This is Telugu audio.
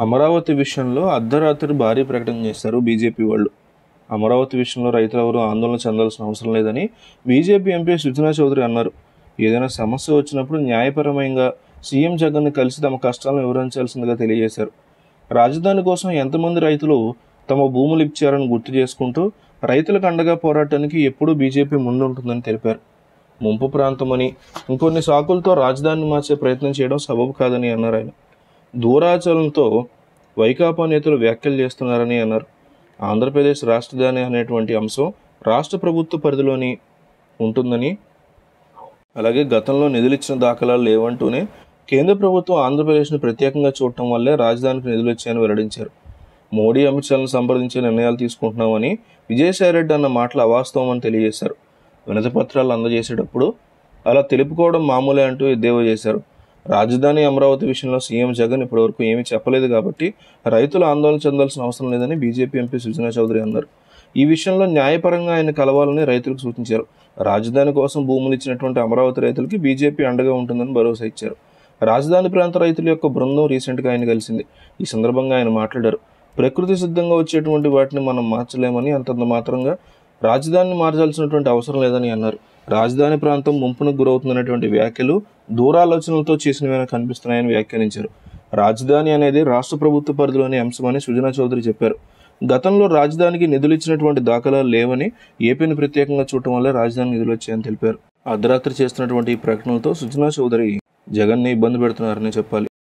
అమరావతి విషయంలో అర్ధరాత్రి భారీ ప్రకటన చేశారు బీజేపీ వాళ్ళు అమరావతి విషయంలో రైతులు ఎవరు ఆందోళన చెందాల్సిన అవసరం లేదని బీజేపీ ఎంపీ సుజనా చౌదరి అన్నారు ఏదైనా సమస్య వచ్చినప్పుడు న్యాయపరమైన సీఎం జగన్ని కలిసి తమ కష్టాలను వివరించాల్సిందిగా తెలియజేశారు రాజధాని కోసం ఎంతమంది రైతులు తమ భూములు ఇచ్చారని గుర్తు చేసుకుంటూ రైతులకు అండగా పోరాటానికి ఎప్పుడూ బీజేపీ ముందుంటుందని తెలిపారు ముంపు ప్రాంతమని ఇంకొన్ని సాకులతో రాజధానిని మార్చే ప్రయత్నం చేయడం సబబు కాదని అన్నారు ఆయన దూరాచలంతో వైకాపా నేతలు వ్యాఖ్యలు చేస్తున్నారని అన్నారు ఆంధ్రప్రదేశ్ రాజధాని అనేటువంటి అంశం రాష్ట్ర ప్రభుత్వ పరిధిలోని ఉంటుందని అలాగే గతంలో నిధులు ఇచ్చిన దాఖలాలు లేవంటూనే కేంద్ర ప్రభుత్వం ఆంధ్రప్రదేశ్ను ప్రత్యేకంగా చూడటం వల్లే రాజధానికి నిధులు వచ్చాయని వెల్లడించారు మోడీ అమిత్ షాలను సంప్రదించే నిర్ణయాలు తీసుకుంటున్నామని విజయసాయిరెడ్డి అన్న మాటలు అవాస్తవం అని తెలియజేశారు వినతి పత్రాలు అందజేసేటప్పుడు అలా తెలుపుకోవడం మామూలే అంటూ ఎద్దేవా చేశారు రాజధాని అమరావతి విషయంలో సీఎం జగన్ ఇప్పటివరకు ఏమీ చెప్పలేదు కాబట్టి రైతులు ఆందోళన చెందాల్సిన అవసరం లేదని బీజేపీ ఎంపీ సుజనా చౌదరి అన్నారు ఈ విషయంలో న్యాయపరంగా ఆయన కలవాలని రైతులకు సూచించారు రాజధాని కోసం భూములు ఇచ్చినటువంటి అమరావతి రైతులకి బీజేపీ అండగా ఉంటుందని భరోసా ఇచ్చారు రాజధాని ప్రాంత రైతుల యొక్క బృందం రీసెంట్గా ఆయన కలిసింది ఈ సందర్భంగా ఆయన మాట్లాడారు ప్రకృతి సిద్ధంగా వచ్చేటువంటి వాటిని మనం మార్చలేమని అంతంత మాత్రంగా రాజధానిని మార్చాల్సినటువంటి అవసరం లేదని అన్నారు రాజధాని ప్రాంతం ముంపునకు గురవుతుందనేటువంటి వ్యాఖ్యలు దూరాలోచనలతో చేసినవే కనిపిస్తున్నాయని వ్యాఖ్యానించారు రాజధాని అనేది రాష్ట్ర ప్రభుత్వ పరిధిలోని అంశమని సుజనా చౌదరి చెప్పారు గతంలో రాజధానికి నిధులు ఇచ్చినటువంటి దాఖలాలు లేవని ఏపీని ప్రత్యేకంగా చూడటం వల్ల రాజధాని నిధులు వచ్చాయని తెలిపారు అర్ధరాత్రి చేస్తున్నటువంటి ఈ ప్రకటనలతో సుజనా చౌదరి జగన్ని ఇబ్బంది పెడుతున్నారని చెప్పాలి